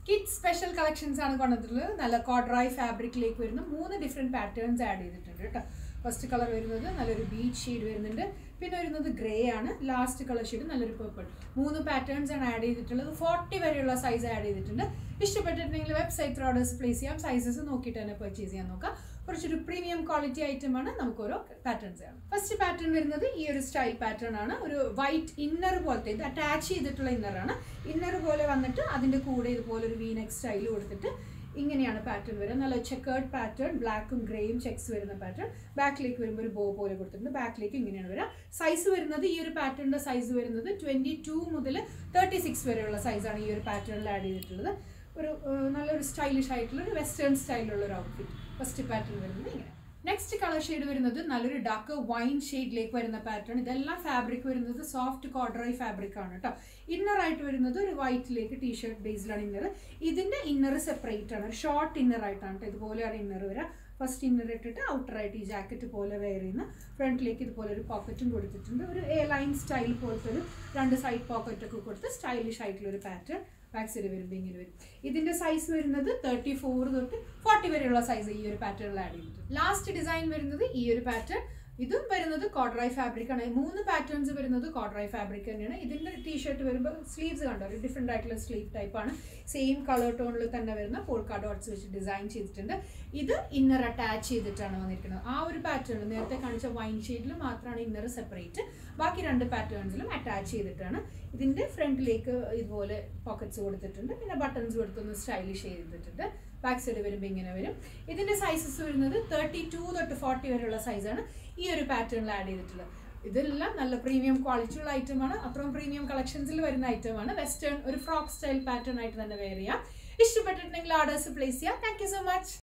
kid special collections ആണ് കൊണ്ടുവന്നിട്ടുള്ളത് നല്ല കോഡ്രായ് ഫാബ്രിക്കിലേക്ക് വരുന്ന മൂന്ന് ഡിഫറെൻറ്റ് പാറ്റേൺസ് ആഡ് ചെയ്തിട്ടുണ്ട് കേട്ടോ ഫസ്റ്റ് കളർ വരുന്നത് നല്ലൊരു ബീച്ച് ഷെയ്ഡ് വരുന്നുണ്ട് പിന്നെ വരുന്നത് ഗ്രേ ആണ് ലാസ്റ്റ് കളർ ഷെയ്ഡ് നല്ലൊരു പേർപ്പിൾ മൂന്ന് പാറ്റേൺസ് ആണ് ആഡ് ചെയ്തിട്ടുള്ളത് ഫോർട്ടി വരെയുള്ള സൈസ് ആഡ് ചെയ്തിട്ടുണ്ട് ഇഷ്ടപ്പെട്ടിട്ടുണ്ടെങ്കിൽ വെബ്സൈറ്റ് ഓർഡേഴ്സ് പ്ലേസ് ചെയ്യാം സൈസസ് നോക്കിയിട്ട് തന്നെ പർച്ചേസ് ചെയ്യാൻ നോക്കാം കുറച്ചൊരു പ്രീമിയം ക്വാളിറ്റി ഐറ്റം ആണ് നമുക്ക് ഓരോ പാറ്റേൺസ് ആണ് ഫസ്റ്റ് പാറ്റേൺ വരുന്നത് ഈ ഒരു സ്റ്റൈൽ പാറ്റേൺ ആണ് ഒരു വൈറ്റ് ഇന്നർ പോലത്തെ ഇത് അറ്റാച്ച് ചെയ്തിട്ടുള്ള ഇന്നർ ആണ് ഇന്നർ പോലെ വന്നിട്ട് അതിന്റെ കൂടെ ഇതുപോലെ ഒരു വീനെക് സ്റ്റൈൽ കൊടുത്തിട്ട് ഇങ്ങനെയാണ് പാറ്റേൺ വരുന്നത് നല്ല ചെക്കേർഡ് പാറ്റേൺ ബ്ലാക്കും ഗ്രേയും ചെക്സ് വരുന്ന പാറ്റേൺ ബാക്കിലേക്ക് വരുമ്പോൾ ഒരു ബോ പോലെ കൊടുത്തിട്ടുണ്ട് ബാക്കിലേക്ക് ഇങ്ങനെയാണ് വരിക സൈസ് വരുന്നത് ഈ ഒരു പാറ്റേണിന്റെ സൈസ് വരുന്നത് ട്വന്റി ടു മുതൽ തേർട്ടി സിക്സ് വരെയുള്ള സൈസാണ് ഈ ഒരു പാറ്റേണിൽ ആഡ് ചെയ്തിട്ടുള്ളത് ഒരു ഏഹ്, നല്ലൊരു സ്റ്റൈലിഷ് ആയിട്ടുള്ള ഒരു വെസ്റ്റേൺ സ്റ്റൈലുള്ള ഒരു ഔട്ട്ഫിറ്റ് ഫസ്റ്റ് പാറ്റേൺ വരുന്നത് ഇങ്ങനെ നെക്സ്റ്റ് കളർ ഷെയ്ഡ് വരുന്നത് നല്ലൊരു ഡാർക്ക് വൈൻ ഷെയ്ഡിലേക്ക് വരുന്ന പാറ്റേൺ ഇതെല്ലാം ഫാബ്രിക് വരുന്നത് സോഫ്റ്റ് കോഡ്രൈ ഫാബ്രിക് ആണ് കേട്ടോ ഇന്നർ ആയിട്ട് വരുന്നത് ഒരു വൈറ്റിലേക്ക് ടീഷർട്ട് ബേസ്ഡിലാണ് ഇന്നർ ഇതിന്റെ ഇന്നർ സെപ്പറേറ്റ് ആണ് ഒരു ഷോർട്ട് ഇന്നർ ആയിട്ടാണ് കേട്ടോ ഇതുപോലെയാണ് ഇന്നർ വരിക ഫസ്റ്റ് ഇന്നർ ഇട്ടിട്ട് ഔട്ടർ ആയിട്ട് ഈ ജാക്കറ്റ് പോലെ വെയർ ചെയ്യുന്ന ഫ്രണ്ടിലേക്ക് ഇതുപോലെ ഒരു പോക്കറ്റും കൊടുത്തിട്ടുണ്ട് ഒരു എ ലൈൻ സ്റ്റൈൽ പോലത്തെ ഒരു രണ്ട് സൈഡ് പോക്കറ്റ് ഒക്കെ കൊടുത്ത് സ്റ്റൈലിഷ് ആയിട്ടുള്ള ഒരു പാറ്റേൺ ബാക്ക് സൈഡ് വരുമ്പോൾ ഇങ്ങനെ വരും ഇതിന്റെ സൈസ് വരുന്നത് തേർട്ടി ഫോർ തൊട്ട് ഫോർട്ടി വരെയുള്ള സൈസ് ഈ ഒരു പാറ്റേണിൽ ആഡ് ചെയ്തിട്ടുണ്ട് ലാസ്റ്റ് ഡിസൈൻ വരുന്നത് ഈ ഒരു പാറ്റേൺ ഇതും വരുന്നത് കോഡ്രൈ ഫാബ്രിക് ആണ് മൂന്ന് പാറ്റേൺസ് വരുന്നത് കോഡ്രൈ ഫാബ്രിക് തന്നെയാണ് ഇതിന്റെ ടീഷർട്ട് വരുമ്പോൾ സ്ലീവ്സ് കണ്ടോ ഒരു ഡിഫറെന്റ് ആയിട്ടുള്ള സ്ലീവ് ടൈപ്പ് ആണ് സെയിം കളർ ടോണിൽ തന്നെ വരുന്ന പോൾക്കാ ഡോട്ട്സ് വെച്ച് ഡിസൈൻ ചെയ്തിട്ടുണ്ട് ഇത് ഇന്നർ അറ്റാച്ച് ചെയ്തിട്ടാണ് വന്നിരിക്കുന്നത് ആ ഒരു പാറ്റേൺ നേരത്തെ കാണിച്ച വൈൻ ഷെയ്ഡിൽ മാത്രമാണ് ഇന്നർ സെപ്പറേറ്റ് ബാക്കി രണ്ട് പാറ്റേൺസിലും അറ്റാച്ച് ചെയ്തിട്ടാണ് ഇതിന്റെ ഫ്രണ്ടിലേക്ക് ഇതുപോലെ പോക്കറ്റ്സ് കൊടുത്തിട്ടുണ്ട് പിന്നെ ബട്ടൺസ് കൊടുത്തൊന്ന് സ്റ്റൈലിഷ് ചെയ്തിട്ടുണ്ട് ബാക്ക് സൈഡ് വരുമ്പോൾ ഇങ്ങനെ വരും ഇതിന്റെ സൈസസ് വരുന്നത് തേർട്ടി ടു തൊട്ട് ഫോർട്ടി വരെയുള്ള സൈസാണ് ഈ ഒരു പാറ്റേണിൽ ആഡ് ചെയ്തിട്ടുള്ളത് ഇതെല്ലാം നല്ല പ്രീമിയം ക്വാളിറ്റി ഉള്ള ഐറ്റം ആണ് അത്രയും പ്രീമിയം കളക്ഷൻസിൽ വരുന്ന ഐറ്റം ആണ് വെസ്റ്റേൺ ഒരു ഫ്രോക്ക് സ്റ്റൈൽ പാറ്റേൺ ആയിട്ട് തന്നെ വെയർ ചെയ്യാം ഇഷ്ടപ്പെട്ടിട്ടുണ്ടെങ്കിൽ ഓർഡേഴ്സ് പ്ലേസ് ചെയ്യാം താങ്ക് യു സോ മച്ച്